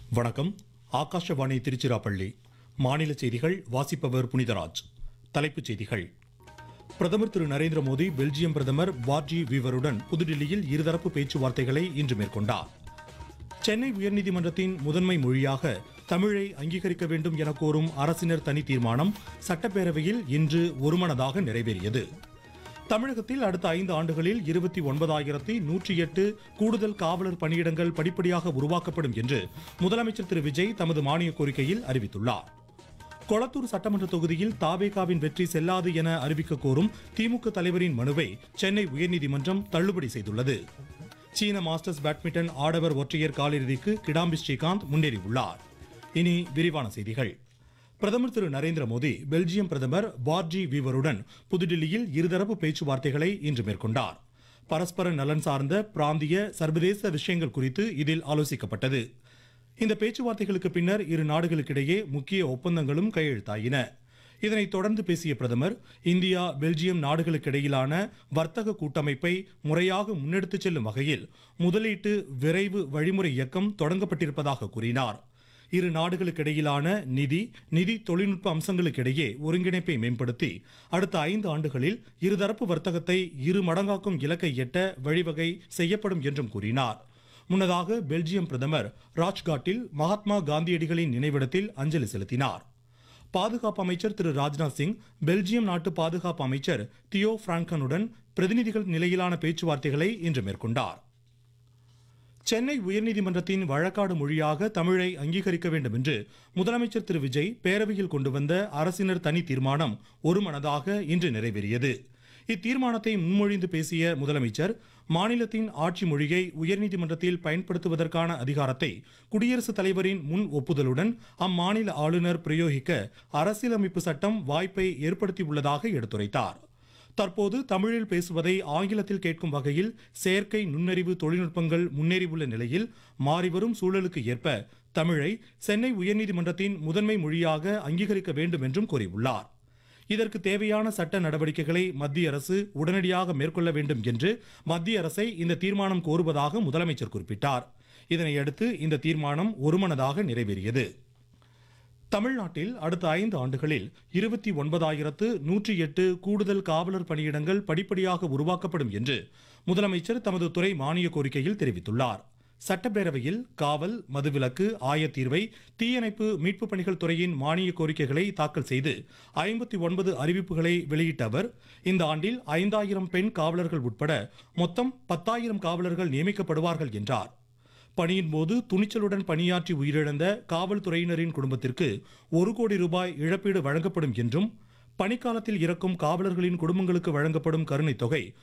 வணக்கம் ஆகாஷவாணி திருச்சிராப்பள்ளி மாநில செய்திகள் வாசிப்பவர் புனிதராஜ் தலைப்புச் செய்திகள் பிரதமர் திரு நரேந்திர மோடி பெல்ஜியம் பிரதமர் வார்ஜி வீவருடன் புதுடில்லியில் இருதரப்பு பேச்சுவார்த்தைகளை இன்று மேற்கொண்டார் சென்னை உயர்நீதிமன்றத்தின் முதன்மை மொழியாக தமிழை அங்கீகரிக்க வேண்டும் என கோரும் அரசினர் தனி தீர்மானம் சட்டப்பேரவையில் இன்று ஒருமனதாக நிறைவேறியது தமிழகத்தில் அடுத்த ஐந்து ஆண்டுகளில் இருபத்தி ஒன்பதாயிரத்தி நூற்றி எட்டு கூடுதல் காவலர் பணியிடங்கள் படிப்படியாக உருவாக்கப்படும் என்று முதலமைச்சர் திரு விஜய் தமது மானிய கோரிக்கையில் அறிவித்துள்ளார் கொளத்தூர் சட்டமன்ற தொகுதியில் தாவேகாவின் வெற்றி செல்லாது என அறிவிக்க கோரும் திமுக தலைவரின் மனுவை சென்னை உயர்நீதிமன்றம் தள்ளுபடி செய்துள்ளது சீன மாஸ்டர்ஸ் பேட்மிண்டன் ஆடவர் ஒற்றையர் காலிறுதிக்கு கிடாம்பி ஸ்ரீகாந்த் முன்னேறியுள்ளார் இனி விரிவான செய்திகள் பிரதமர் திரு நரேந்திர மோடி பெல்ஜியம் பிரதமர் பார்ஜி வீவருடன் புதுடில்லியில் இருதரப்பு பேச்சுவார்த்தைகளை இன்று மேற்கொண்டார் பரஸ்பர நலன் சார்ந்த பிராந்திய சர்வதேச விஷயங்கள் குறித்து இதில் ஆலோசிக்கப்பட்டது இந்த பேச்சுவார்த்தைகளுக்கு பின்னர் இரு நாடுகளுக்கிடையே முக்கிய ஒப்பந்தங்களும் கையெழுத்தாயின இதனைத் தொடர்ந்து பேசிய பிரதமர் இந்தியா பெல்ஜியம் நாடுகளுக்கிடையிலான வர்த்தக கூட்டமைப்பை முறையாக முன்னெடுத்துச் செல்லும் வகையில் முதலீட்டு விரைவு வழிமுறை இயக்கம் தொடங்கப்பட்டிருப்பதாக கூறினார் இரு நாடுகளுக்கிடையிலான நிதி நிதி தொழில்நுட்ப அம்சங்களுக்கிடையே ஒருங்கிணைப்பை மேம்படுத்தி அடுத்த ஐந்து ஆண்டுகளில் இருதரப்பு வர்த்தகத்தை இரு மடங்காக்கும் இலக்கை எட்ட வழிவகை செய்யப்படும் என்றும் கூறினார் முன்னதாக பெல்ஜியம் பிரதமர் ராஜ்காட்டில் மகாத்மா காந்தியடிகளின் நினைவிடத்தில் அஞ்சலி செலுத்தினார் பாதுகாப்பு அமைச்சர் திரு ராஜ்நாத் சிங் பெல்ஜியம் நாட்டு பாதுகாப்பு அமைச்சர் தியோ பிராங்கனுடன் பிரதிநிதிகள் நிலையிலான பேச்சுவார்த்தைகளை இன்று மேற்கொண்டார் சென்னை உயர்நீதிமன்றத்தின் வழக்காடு மொழியாக தமிழை அங்கீகரிக்க வேண்டும் என்று முதலமைச்சர் திரு விஜய் பேரவையில் கொண்டு வந்த அரசினர் தனி தீர்மானம் ஒருமனதாக இன்று நிறைவேறியது இத்தீர்மானத்தை முன்மொழிந்து பேசிய முதலமைச்சர் மாநிலத்தின் ஆட்சி மொழியை உயர்நீதிமன்றத்தில் பயன்படுத்துவதற்கான அதிகாரத்தை குடியரசுத் தலைவரின் முன் ஒப்புதலுடன் அம்மாநில ஆளுநர் பிரயோகிக்க அரசியலமைப்பு சட்டம் வாய்ப்பை ஏற்படுத்தியுள்ளதாக எடுத்துரைத்தார் தற்போது தமிழில் பேசுவதை ஆங்கிலத்தில் கேட்கும் வகையில் செயற்கை நுண்ணறிவு தொழில்நுட்பங்கள் முன்னேறியுள்ள நிலையில் மாறிவரும் சூழலுக்கு ஏற்ப தமிழை சென்னை உயர்நீதிமன்றத்தின் முதன்மை மொழியாக அங்கீகரிக்க வேண்டும் என்றும் கூறியுள்ளார் இதற்கு தேவையான சட்ட நடவடிக்கைகளை மத்திய அரசு உடனடியாக மேற்கொள்ள வேண்டும் என்று மத்திய அரசை இந்த தீர்மானம் கோருவதாக முதலமைச்சர் குறிப்பிட்டார் இதனையடுத்து இந்த தீர்மானம் ஒருமனதாக நிறைவேறியது தமிழ்நாட்டில் அடுத்த ஐந்து ஆண்டுகளில் இருபத்தி ஒன்பதாயிரத்து நூற்றி எட்டு கூடுதல் காவலர் பணியிடங்கள் படிப்படியாக உருவாக்கப்படும் என்று முதலமைச்சர் தமது துறை மானிய கோரிக்கையில் தெரிவித்துள்ளார் சட்டப்பேரவையில் காவல் மதுவிலக்கு ஆயத்தீர்வை தீயணைப்பு மீட்புப் பணிகள் துறையின் மானிய கோரிக்கைகளை தாக்கல் செய்து ஐம்பத்தி ஒன்பது அறிவிப்புகளை வெளியிட்ட அவர் இந்த ஆண்டில் ஐந்தாயிரம் பெண் காவலர்கள் உட்பட மொத்தம் பத்தாயிரம் காவலர்கள் நியமிக்கப்படுவார்கள் என்றார் பணியின் போது துணிச்சலுடன் பணியாற்றி உயிரிழந்த காவல்துறையினரின் குடும்பத்திற்கு ஒரு கோடி ரூபாய் இழப்பீடு வழங்கப்படும் என்றும் பணிக்காலத்தில் இறக்கும் காவலர்களின் குடும்பங்களுக்கு வழங்கப்படும் கருணைத் தொகை